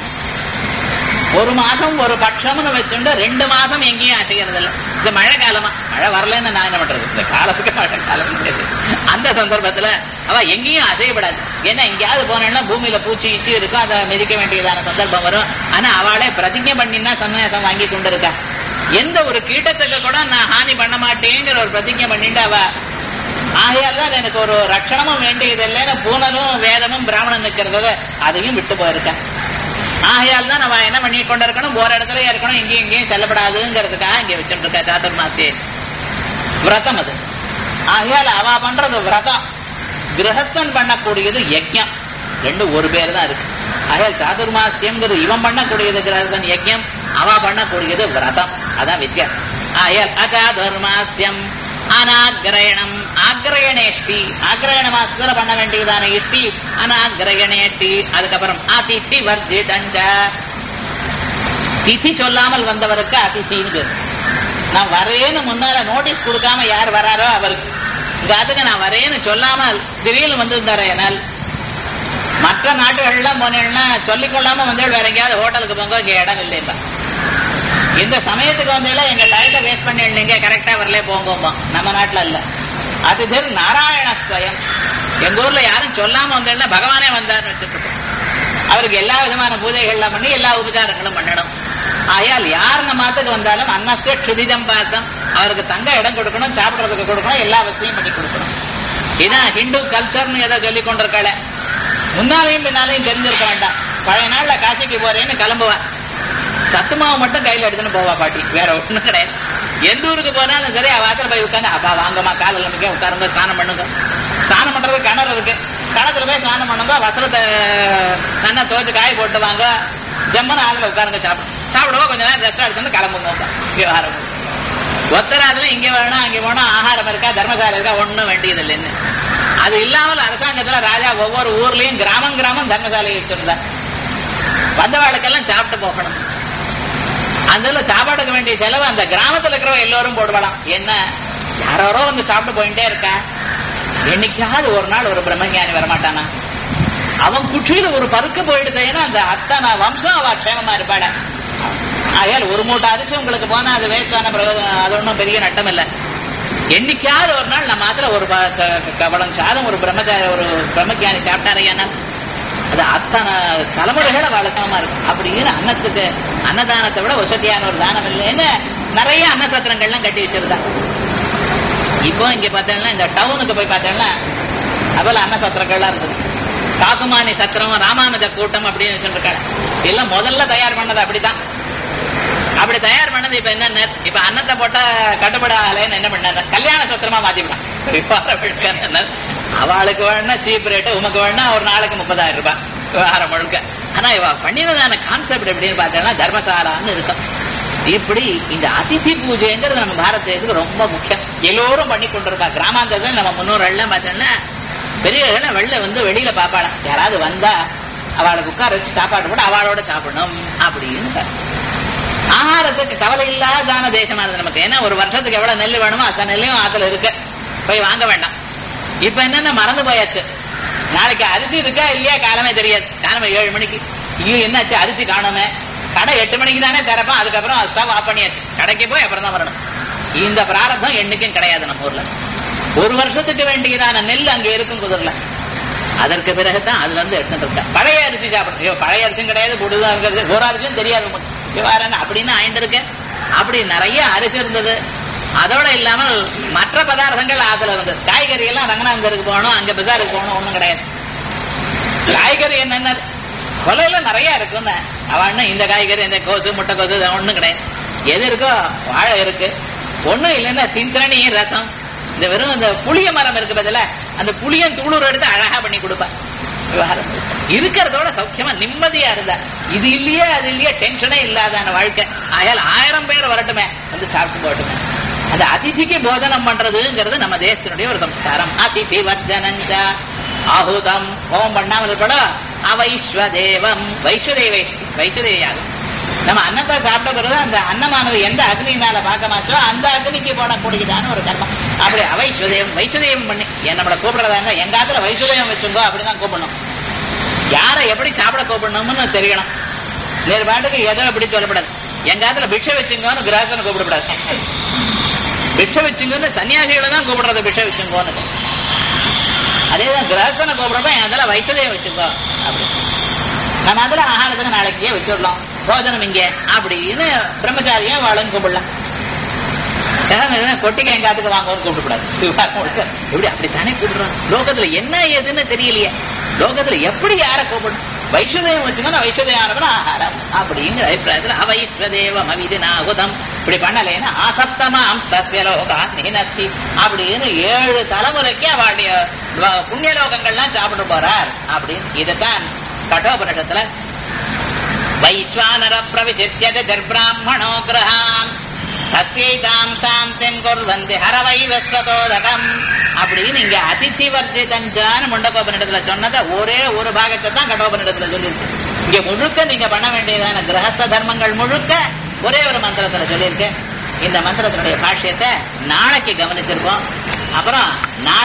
ஒரு மாசம் ஒரு பட்சம்னு வச்சுட்டு ரெண்டு மாசம் எங்கேயும் அசைகிறது இல்லை இது மழை காலமா மழை வரலன்னு நான் என்ன பண்றது இந்த காலத்துக்கு மழை காலம் கிடையாது. அந்த சந்தர்ப்பத்துல அவ எங்கேயும் அசையப்படாது ஏன்னா எங்கேயாவது போனேன்னா பூமியில பூச்சி இச்சி இருக்கும் அதை மிதிக்க வேண்டியதான சந்தர்ப்பம் வரும் ஆனா அவளே பிரதிஜை பண்ணினா சன்னியாசம் வாங்கி கொண்டு இருக்கா எந்த ஒரு கீட்டத்துக்கு கூட நான் ஹானி பண்ண மாட்டேங்கிற ஒரு பிரதிஜை பண்ணிட்டு அவ ஆகையால் தான் எனக்கு ஒரு ரட்சணமும் வேண்டியது இல்லைன்னு பூனலும் வேதமும் பிராமணன் நிற்கிறத அதையும் விட்டு போயிருக்கேன் ஆகையால் தான் நம்ம என்ன பண்ணி கொண்டு இருக்கணும் ஒரு இடத்துல இருக்கணும் எங்கேயும் எங்கேயும் செல்லப்படாதுங்கிறதுக்காக இங்க வச்சுட்டு இருக்கா சாதுர்மாசி விரதம் அது ஆகையால் அவ பண்றது விரதம் கிரகஸ்தன் பண்ணக்கூடியது யஜ்யம் ரெண்டு ஒரு பேர் தான் இருக்கு ஆகையால் சாதுர்மாசியம்ங்கிறது இவன் பண்ணக்கூடியது கிரகஸ்தன் யஜ்யம் அவ பண்ணக்கூடியது விரதம் அதான் வித்தியாசம் ஆகையால் அச்சாதுர்மாசியம் அனாகிரயணம் ஆக்ரயணேஷ்டி ஆக்ரயண மாசத்துல பண்ண வேண்டியதான இஷ்டி அனாகிரயணேஷ்டி அதுக்கப்புறம் அதிதி வர்ஜிதஞ்ச திதி சொல்லாமல் வந்தவருக்கு அதிதின்னு பேரு நான் வரேன்னு முன்னால நோட்டீஸ் கொடுக்காம யார் வராரோ அவருக்கு இந்த அதுக்கு நான் வரேன்னு சொல்லாமல் திடீர்னு வந்திருந்தாரு என்னால் மற்ற நாட்டுகள்லாம் போனேன்னா சொல்லிக் கொள்ளாம வந்து வேற எங்கேயாவது ஹோட்டலுக்கு போங்க இங்க இடம் இல்லைப்பா இந்த சமயத்துக்கு வந்தீங்களா எங்க டயத்தை வேஸ்ட் பண்ணிடுங்க கரெக்டா வரல போங்கோம்பா நம்ம நாட்டுல இல்ல அது பேர் நாராயண ஸ்வயம் எங்க ஊர்ல யாரும் சொல்லாம வந்தீங்கன்னா பகவானே வந்தார்னு வச்சுட்டு இருக்கோம். அவருக்கு எல்லா விதமான பூஜைகள்லாம் பண்ணி எல்லா உபச்சாரங்களும் பண்ணணும் ஆயால் யார் நம்ம மாத்துக்கு வந்தாலும் அன்னஸ்ய க்ஷுதிதம் பார்த்தம் அவருக்கு தங்க இடம் கொடுக்கணும் சாப்பிடுறதுக்கு கொடுக்கணும் எல்லா வசதியும் பண்ணி கொடுக்கணும் இதான் ஹிந்து கல்ச்சர்னு ஏதோ சொல்லி கொண்டிருக்காள முன்னாலையும் பின்னாலையும் தெரிஞ்சிருக்க வேண்டாம் பழைய நாள்ல காசிக்கு போறேன்னு கிளம்புவான் சத்து மாவு மட்டும் கையில எடுத்துன்னு போவா பாட்டி வேற ஒண்ணும் கிடையாது எந்த ஊருக்கு போனாலும் சரி அவ வாசல் போய் உட்காந்து அப்பா வாங்கம்மா கால் இல்லாம உட்காருங்க ஸ்நானம் பண்ணுங்க ஸ்நானம் பண்றதுக்கு கிணறு இருக்கு கிணத்துல போய் ஸ்நானம் பண்ணுங்க வசலத்தை நல்லா துவைச்சு காய போட்டு வாங்க ஜம்மன் ஆளுல உட்காருங்க சாப்பிடும் சாப்பிடுவோம் கொஞ்ச நேரம் ரெஸ்ட் எடுத்துன்னு கிளம்புங்க விவகாரம் ஒத்தராதுல இங்க வேணும் அங்க வேணும் ஆகாரம் இருக்கா தர்மசாலை இருக்கா ஒண்ணும் வேண்டியது இல்லைன்னு அது இல்லாமல் அரசாங்கத்துல ராஜா ஒவ்வொரு ஊர்லயும் கிராமம் கிராமம் தர்மசாலை வச்சிருந்தார் வந்தவாளுக்கெல்லாம் சாப்பிட்டு போகணும் அதுல சாப்பாடுக்கு வேண்டிய செலவு அந்த கிராமத்துல இருக்கிற எல்லோரும் போடுவாளாம் என்ன யாரோ வந்து சாப்பிட்டு போயிட்டே இருக்கா என்னைக்காவது ஒரு நாள் ஒரு பிரம்மஞானி வரமாட்டானா அவன் குச்சியில ஒரு பருக்க போயிடுதேன்னா அந்த அத்தனை வம்சம் அவ க்ஷேமமா இருப்பாட ஆகையால் ஒரு மூட்டை அரிசி உங்களுக்கு போனா அது வேஸ்டான பிரயோஜனம் அது ஒன்றும் பெரிய நட்டம் இல்லை என்னைக்காவது ஒரு நாள் நம்ம மாத்திர ஒரு ப- ச- கவளம் சாதம் ஒரு பிரம்மச்சாரி ஒரு பிரம்மஜானி சாப்பிட்டாரையானா அது அத்தனை தலைமுறைகளை வழக்கமா இருக்கும் அப்படின்னு அன்னத்துக்கு அன்னதானத்தை விட வசதியான ஒரு தானம் இல்லைன்னு நிறைய அன்னசத்திரங்கள்லாம் கட்டி வச்சிருந்தா இப்போ இங்க பார்த்தீங்கன்னா இந்த டவுனுக்கு போய் பார்த்தீங்கன்னா அதுல அன்னசத்திரங்கள்லாம் இருந்தது காக்குமானி சத்திரம் ராமானுஜ கூட்டம் அப்படின்னு வச்சுருக்காங்க எல்லாம் முதல்ல தயார் பண்ணது அப்படிதான் அப்படி தயார் பண்ணது இப்ப என்ன இப்ப அன்னத்தை போட்டா கட்டுப்படாலேன்னு என்ன பண்ணாரு கல்யாண சத்திரமா மாத்திவிட்டான் விவகாரம் முழுக்க அவளுக்கு வேணா சீப் ரேட்டு உமக்கு வேணா ஒரு நாளைக்கு முப்பதாயிரம் ரூபாய் விவகாரம் முழுக்க ஆனா இவ பண்ணினதான கான்செப்ட் எப்படின்னு பார்த்தோம்னா தர்மசாலான்னு இருக்கும் இப்படி இந்த அதிதி பூஜைங்கிறது நம்ம பாரத தேசத்துக்கு ரொம்ப முக்கியம் எல்லோரும் பண்ணி கொண்டிருக்கா கிராமாந்தரத்துல நம்ம முன்னோர்கள்லாம் பார்த்தோம்னா பெரியவர்கள் வெளில வந்து வெளியில பாப்பாளாம் யாராவது வந்தா அவளுக்கு உட்கார வச்சு சாப்பாடு போட்டு அவளோட சாப்பிடணும் அப்படின்னு ஆகாரத்துக்கு கவலை இல்லாதான தேசமானது நமக்கு ஏன்னா ஒரு வருஷத்துக்கு எவ்வளவு நெல் வேணுமோ அத்தனை நெல்லையும் ஆத்துல இருக்கு போய் வாங்க வேண்டாம் இப்ப என்னன்னா மறந்து போயாச்சு நாளைக்கு அரிசி இருக்கா இல்லையா காலமே தெரியாது காலமே ஏழு மணிக்கு ஐயோ என்னாச்சு அரிசி காணுமே கடை எட்டு மணிக்கு தானே திறப்பான் அதுக்கப்புறம் ஸ்டவ் ஆஃப் பண்ணியாச்சு கடைக்கு போய் அப்புறம் தான் வரணும் இந்த பிராரத்தம் என்னைக்கும் கிடையாது நம்ம ஊர்ல ஒரு வருஷத்துக்கு வேண்டியதான நெல் அங்க இருக்கும் குதிரல அதற்கு பிறகுதான் அதுல இருந்து எடுத்துட்டு இருக்கா பழைய அரிசி சாப்பிடுறது ஐயோ, பழைய அரிசியும் கிடையாது புடுதான் இருக்கிறது ஒரு அரிசியும் தெரியாது உமக்கு. விவகாரம் அப்படின்னு ஆயிட்டு இருக்கு அப்படி நிறைய அரிசி இருந்தது அதோட இல்லாமல் மற்ற பதார்த்தங்கள் அதுல இருந்தது காய்கறி எல்லாம் ரங்கநாதருக்கு போகணும் அங்க பஜாருக்கு போகணும் ஒண்ணும் கிடையாது காய்கறி என்னென்ன கொலையில நிறைய இருக்குன்னு அவன் இந்த காய்கறி இந்த கோசு முட்டை கோசு இது ஒண்ணும் கிடையாது எது இருக்கோ வாழை இருக்கு ஒண்ணும் இல்லைன்னா திந்திரணி ரசம் இந்த வெறும் இந்த புளிய மரம் இருக்கு பதில அந்த புளியன் தூளூர் எடுத்து அழகா பண்ணி கொடுப்பா விவகாரம் இருக்கிறதோட சௌக்கியமா நிம்மதியா இருந்தா இது இல்லையே அது இல்லையே டென்ஷனே இல்லாதான வாழ்க்கை ஆயால் ஆயிரம் பேர் வரட்டுமே வந்து சாப்பிட்டு போகட்டுமே அந்த அதிதிக்கு போஜனம் பண்றதுங்கிறது நம்ம தேசத்தினுடைய ஒரு சம்ஸ்காரம் அதிதி வர்ஜனஞ்ச ஆஹுதம் ஹோமம் பண்ணாமல் இருக்கணும் அவைஸ்வதேவம் வைஸ்வதேவை வைஸ்வதேவ யாகம் நம்ம அன்னத்தை சாப்பிட்ட பிறகு அந்த அன்னமானது எந்த அக்னினால பார்க்கமாச்சோ அந்த அக்னிக்கு போடக்கூடியதான ஒரு கர்மம் அப்படி அவைஸ்வதேவம் வைஸ்வதேவம் பண்ணி என் நம்மளை கூப்பிடுறதா இருந்தா எங்க ஆத்துல வைஸ்வதேவம் வச்சுங்கோ அப்படிதான் கூப்பிடணும் யாரை எப்படி சாப்பிட கூப்பிடணும்னு தெரியணும் நேர் பாட்டுக்கு எதோ எப்படி சொல்லப்படாது எங்க ஆத்துல பிக்ஷை வச்சுங்கோன்னு கிராசனை கூப்பிடப்படாது பிக்ஷை வச்சுங்கன்னு சன்னியாசிகளை தான் கூப்பிடுறது பிக்ஷை வச்சுங்கோன்னு அதேதான் கிரகஸ்தனை கூப்பிடுறப்ப என் அதில் வைத்ததே வச்சுக்கோ அப்படி நம்ம அதில் ஆகாரத்துக்கு நாளைக்கே வச்சுடலாம் போஜனம் இங்கே அப்படின்னு பிரம்மச்சாரியா வாழும் கூப்பிடலாம் கொட்டிக்க எங்காத்துக்கு வாங்கன்னு கூப்பிடக்கூடாது எப்படி அப்படித்தானே கூப்பிடுறோம் லோகத்துல என்ன ஏதுன்னு தெரியலையே லோகத்துல எப்படி யார கூப்பிடணும் வைஸ்வதேவம் வச்சுக்கணும் வைஸ்வதேவம் ஆகாரம் அப்படிங்கிற அபிப்பிராயத்துல அவைஸ்வதேவம் அவிதினாகுதம் இப்படி பண்ணலைன்னா ஆசப்தமாம் ஸ்தஸ்ய லோகா நினத்தி அப்படின்னு ஏழு தலைமுறைக்கு அவளுடைய புண்ணிய லோகங்கள்லாம் சாப்பிட்டு போறார் அப்படின்னு இதுதான் கட்டோபனிஷத்துல வைஸ்வானர பிரவிசித்தியத ஜர்பிராமணோ கிரகான் தத்வீதாம் சாந்திம் குர்வந்தி ஹரவை வஸ்வதோதகம் அப்படின்னு இங்க அதிசி வர்ஜிதஞ்சான்னு முண்டகோபனிடத்துல சொன்னதை ஒரே ஒரு பாகத்தை தான் கடோபனிடத்துல சொல்லியிருக்கு இங்க முழுக்க நீங்க பண்ண வேண்டியதான கிரகஸ்த தர்மங்கள் முழுக்க ஒரே ஒரு மந்திரத்துல சொல்லியிருக்கு இந்த மந்திரத்தினுடைய பாஷ்யத்தை நாளைக்கு கவனிச்சிருக்கோம் அப்புறம் நாளை